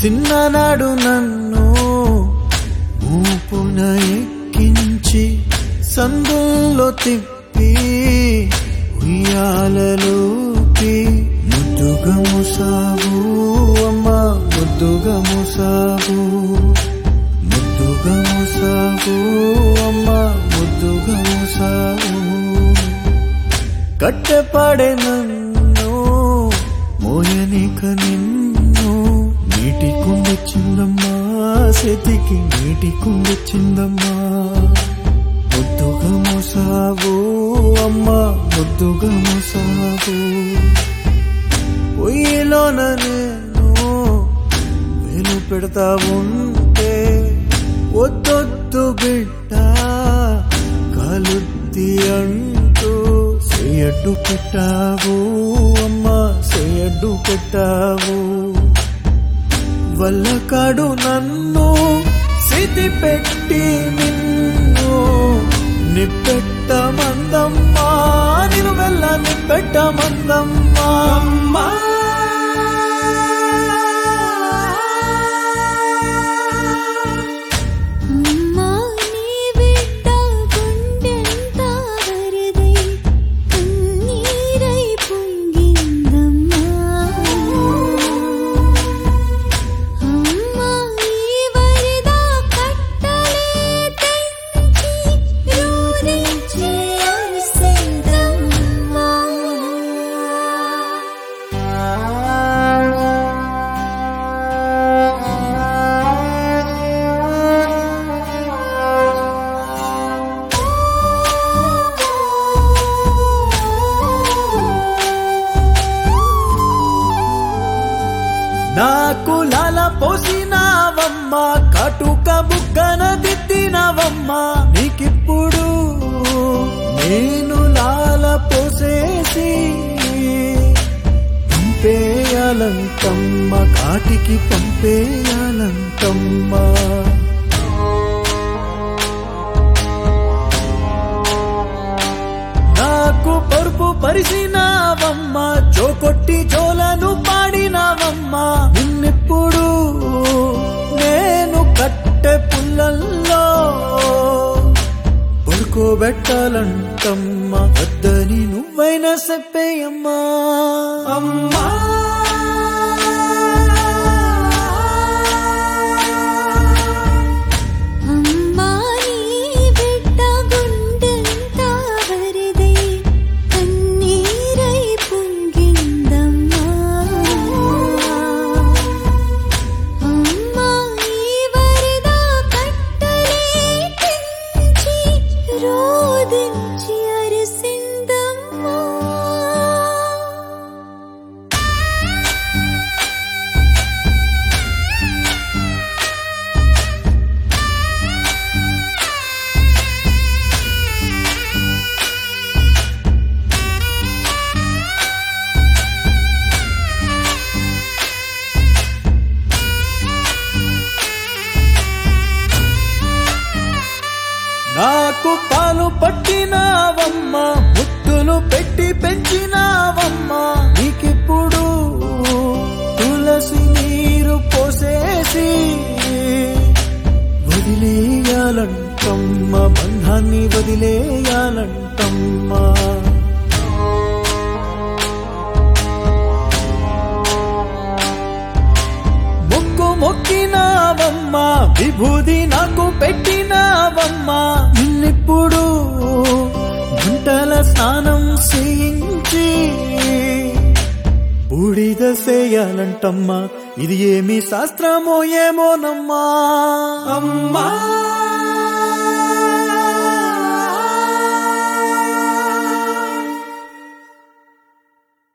చిన్ననాడు నన్ను ఊపున ఎక్కించి సందుల్లో తిప్పి ఉయ్యాలలోకి ముద్దుగా ముసావు అమ్మా ముద్దుగా ముసావు ముద్దుగా ముసావు అమ్మా ముద్దుగా ముసావు కట్టెపడే నన్ను మోయనిక నిన్ను నీటి కుండొచ్చిందమ్మా సెతికి నీటి కుండొచ్చిందమ్మా ముద్దుగా మోసావు అమ్మా ముద్దుగా మోసావు పొయ్యిలోన నేను వేలు పెడతా ఉంటే వద్దొద్దు బిడ్డ కాలుద్ది అంటూ చేయడ్డు పెట్టావు అమ్మా చేయడ్డు పెట్టావు వల్లకాడు నన్ను సిద్ధి పెట్టి నిన్ను నిప్పెట్ట మందమ్మా నిన్ను వెళ్ళ నిప్పెట్ట మందమ్మా అమ్మా అమ్మా నీ బిడ్డ గుండెంత వరదై కన్నీరై పొంగిందమ్మా అమ్మా ఈ వరద కట్టలే తెంచి రూరించి అరిసేదమ్మా నాకు లాల పోసినావమ్మా కాటుక బుగ్గన దిద్దినవమ్మా నీకిప్పుడు నేను లాల పోసేసి పంపేయాలంటమ్మ కాటికి పంపేయాలంటమ్మా నాకు పరుపు పరిసినావమ్మా చోకొట్టి జోలను పాడినావమ్మా నిన్నెప్పుడు నేను కట్టె పుల్లల్లో పడుకోబెట్టాలంటమ్మా వద్దని నువ్వైనా చెప్పేయమ్మా అమ్మా అమ్మా నీ బిడ్డ గుండెంత వరదై కన్నీరై పొంగిందమ్మా అమ్మా ఈ వరద కట్టలే తెంచి రోదించి అరిసిందమ్మా నాకు పాలు పట్టినావమ్మా ముద్దులు పెట్టి పెంచినావమ్మా నీకిప్పుడు తులసి నీరు పోసేసి వదిలేయాలంటమ్మా బంధాన్ని వదిలేయాలంటమ్మా మొక్కు మొక్కినావమ్మా విభూది నాకు పెట్టినావమ్మా నిన్నిప్పుడు గుంటల స్నానం చేయించి బూడిద చేయాలంటమ్మా ఇది ఏమి శాస్త్రమో ఏమోనమ్మా అమ్మా